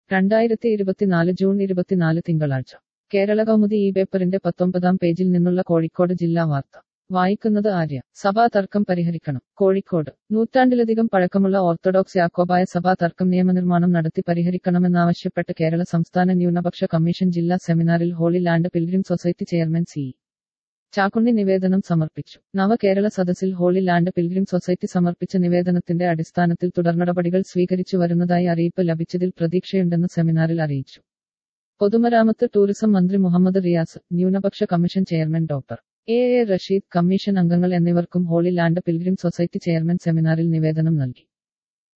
രണ്ടായിരത്തി ഇരുപത്തിനാല് ജൂൺ ഇരുപത്തിനാല് തിങ്കളാഴ്ച കേരള കൗമുദി ഈ പേപ്പറിന്റെ പത്തൊമ്പതാം പേജിൽ നിന്നുള്ള കോഴിക്കോട് ജില്ലാ വാർത്ത വായിക്കുന്നത് ആര്യ സഭാ തർക്കം പരിഹരിക്കണം കോഴിക്കോട് നൂറ്റാണ്ടിലധികം പഴക്കമുള്ള ഓർത്തഡോക്സ് യാക്കോബായ സഭാ തർക്കം നിയമനിർമ്മാണം നടത്തി പരിഹരിക്കണമെന്നാവശ്യപ്പെട്ട് കേരള സംസ്ഥാന ന്യൂനപക്ഷ കമ്മീഷൻ ജില്ലാ സെമിനാറിൽ holy land pilgrim society chairman C Chakkunni നിവേദനം സമർപ്പിച്ചു നവകേരള സദസ്സിൽ ഹോളി ലാൻഡ് പിൽഗ്രിം സൊസൈറ്റി സമർപ്പിച്ച നിവേദനത്തിന്റെ അടിസ്ഥാനത്തിൽ തുടർനടപടികൾ സ്വീകരിച്ചു വരുന്നതായി അറിയിപ്പ് ലഭിച്ചതിൽ പ്രതീക്ഷയുണ്ടെന്ന് സെമിനാറിൽ അറിയിച്ചു പൊതുമരാമത്ത് ടൂറിസം മന്ത്രി മുഹമ്മദ് റിയാസ് ന്യൂനപക്ഷ commission chairman doctor A A Rasheed commission അംഗങ്ങൾ എന്നിവർക്കും holy land pilgrim society chairman സെമിനാറിൽ നിവേദനം നൽകി